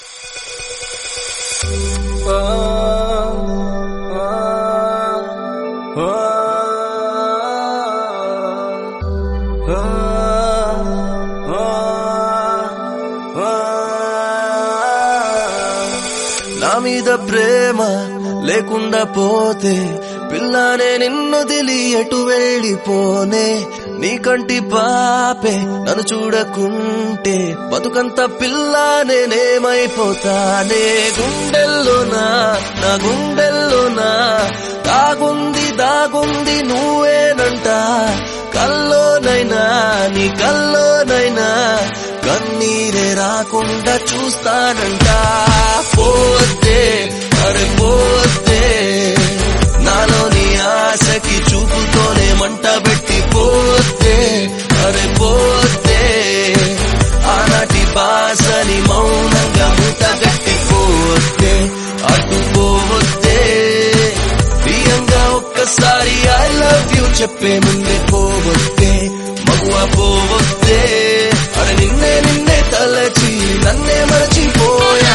నా మీద ప్రేమ లేకుండా పోతే పిల్లనే నిన్ను దిలి ఎటు వెళ్ళిపోనే నీ కంటి పాపే నన్ను చూడకుంటే బతుకంత పిల్ల నేనేమైపోతానే గుండెల్లోనా నా గుండెల్లోనా దాగుంది దాగుంది నువ్వేనంట కల్లోనైనా నీ కల్లోనైనా కన్నీరే రాకుండా చూస్తానంట పోతే అరే పోతే నాలోని ఆశకి చూపుతోనే మంట పెట్టి పోతే అరే పోతే ఆనాటి బాసని మౌనంగా మూట గట్టి పోతే అటు పోతే ప్రియంగా ఒక్కసారి ఐ లవ్ యూ చెప్పే ముందే పోవొస్తే మగువ పోవొస్తే అరే నిన్నే నిన్నే తలచి నన్నే మరచిపోయా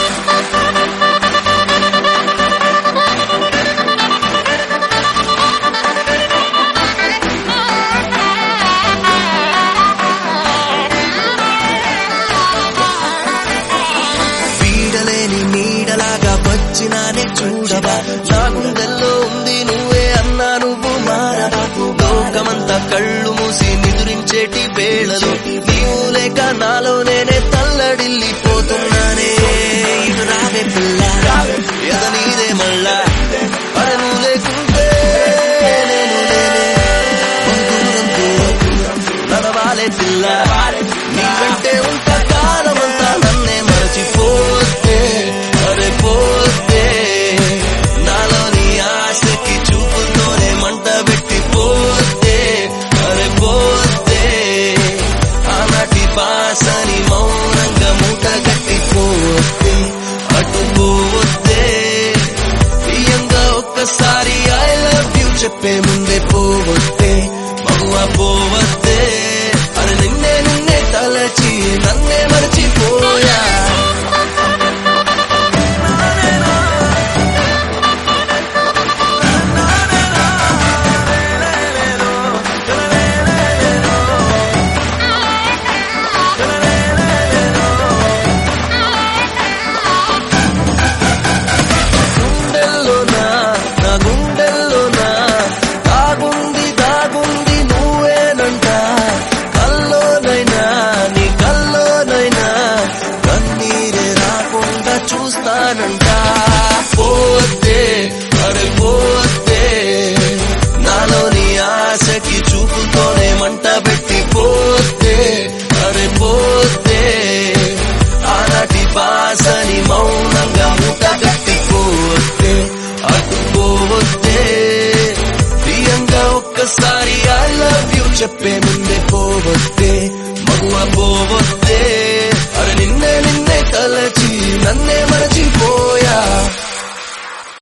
పీడలేని నీడలాగా వచ్చినానే చూడవా నా గుండెల్లో ఉంది నువ్వే అన్నా నువ్వు మారవా లోకమంతా కళ్ళు మూసి నిదురించేటి వేళలు నీవు లేక నాలో నేనే తల్లడిల్లిపోతున్నానే ఇటు రావే పిల్ల ఎద నీదే మళ్ళా అరే నువ్వు లేకుంటే నేను లేనే దూరం దూరం నడవాలే పిల్ల నీకంటే ఉంటా కాలమంతా నన్నే మరచిపోతే అరే పోతే నాలోని ఆశకి చూపుతోనే మంట పెట్టి పోతే అరే పోతే ఆనాటి పాసని మౌనంగా మూట గట్టి పోతే అటు పోతే ప్రియంగా ఒక్కసారి ఐ లవ్ యూ చెప్పే ముందే పోవస్తే మగువ పోవస్తే అరే నిన్నే నిన్నే తలచి నన్నే మరచిపోయా గుండెల్లోనా నా గుండెల్లోనా దాగుంది దాగుంది నువ్వేనంట కల్లోనైనా నీ కల్లోనైనా కన్నీరే రాకుండా చూస్తానంట పోతే అరే పోతే నాలోని ఆశకి చూపుతోనే మంట పెట్టి పోతే అరే పోతే ఆనాటి బాసని మౌనంగా మూట గట్టి పోతే అటు పోతే ప్రియంగా ఒక్కసారి ఐ లవ్ యూ చెప్పే ముందే పోవస్తే మగువ పోవస్తే అరే నిన్నే నిన్నే తలచి నన్నే మరచి